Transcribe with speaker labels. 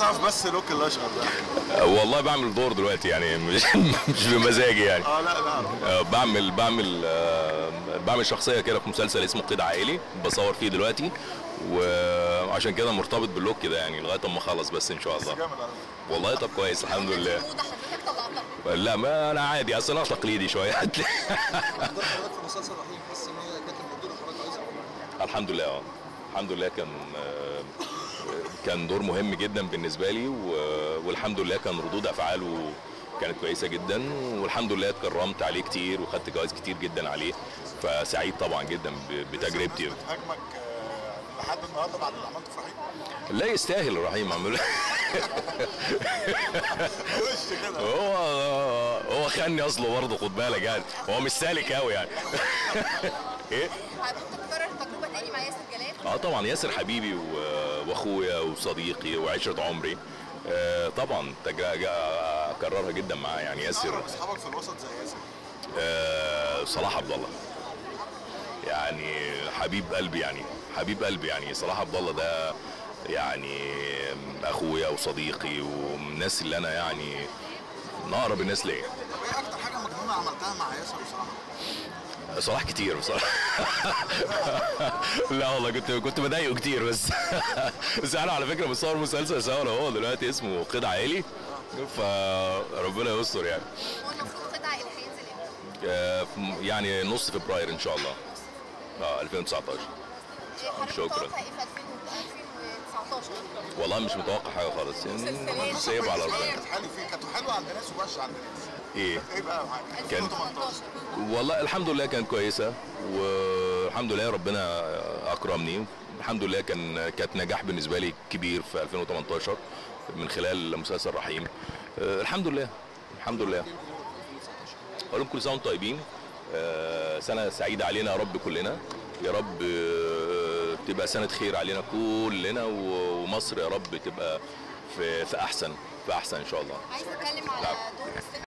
Speaker 1: عايز اعرف بس لوك الاشقر ده
Speaker 2: والله بعمل دور دلوقتي يعني مش مش بمزاجي يعني
Speaker 1: اه لا لا
Speaker 2: آه، بعمل بعمل آه، بعمل شخصيه كده في مسلسل اسمه قيد عائلي بصور فيه دلوقتي وعشان كده مرتبط باللوك ده يعني لغايه اما اخلص بس ان شاء الله
Speaker 1: جامد على فكرة.
Speaker 2: والله طب كويس الحمد لله
Speaker 3: موضة حضرتك طلعتها
Speaker 2: لا ما انا عادي اصل انا تقليدي شويه
Speaker 4: دور حضرتك في مسلسل رحيم حاسس ان هي كانت الدور حضرتك كويسه
Speaker 2: الحمد لله اه الحمد لله كان آه، كان دور مهم جدا بالنسبه لي و- والحمد لله كان ردود افعاله كانت كويسه جدا والحمد لله اتكرمت عليه كتير وخدت جوائز كتير جدا عليه فسعيد طبعا جدا ب- بتجربتي
Speaker 1: بتهاجمك آه، لحد النهارده بعد اللي عملته في رحيم
Speaker 2: لا يستاهل الرحيم عمل
Speaker 1: وش كده
Speaker 2: هو هو خاني اصله برضه خد بالك يعني هو مش سالك قوي يعني ايه
Speaker 3: حضرتك تكرر التجربة تاني مع ياسر جلال
Speaker 2: اه طبعا ياسر حبيبي و- واخويا وصديقي وعشره عمري آه طبعا تج- جا- اكررها جدا معاه يعني ياسر
Speaker 1: اقرب اصحابك في الوسط زي ياسر
Speaker 2: آه صلاح عبد الله يعني حبيب قلبي يعني حبيب قلبي يعني صلاح عبد الله ده يعني اخويا وصديقي ومن الناس اللي انا يعني من اقرب الناس ليا
Speaker 1: طب ايه اكتر حاجه مجنونه عملتها مع ياسر بصراحه؟
Speaker 2: صلاح كتير بصراحه لا والله كنت كنت بضايقه كتير بس بس احنا على فكره بنصور مسلسل سوا هو دلوقتي اسمه قيد عائلي فربنا يستر يعني
Speaker 3: هو المفروض قطع اللي هينزل امتى؟
Speaker 2: آه، في- يعني نص فبراير ان شاء الله اه 2019
Speaker 3: إيه حضرتك
Speaker 2: شكراً.
Speaker 3: متوقع ايه في 2019
Speaker 2: والله مش متوقع حاجه خالص يعني
Speaker 3: مسلسلات.
Speaker 2: سايب على
Speaker 1: كانت
Speaker 2: ربنا
Speaker 1: حلو فيه كانت حلوه عند ناس ووحشه عند ناس
Speaker 2: ايه
Speaker 1: ايه بقى معاك؟
Speaker 2: كان-
Speaker 3: 2018
Speaker 2: والله الحمد لله كانت كويسه والحمد لله ربنا اكرمني الحمد لله كان كانت نجاح بالنسبه لي كبير في 2018 من خلال مسلسل رحيم آه، الحمد لله الحمد لله اقول لهم كل سنه وانتم طيبين آه، سنه سعيده علينا يا رب كلنا يا رب آه، تبقى سنه خير علينا كلنا و- ومصر يا رب تبقى في في احسن في احسن ان شاء الله
Speaker 3: عايز اتكلم على دور الست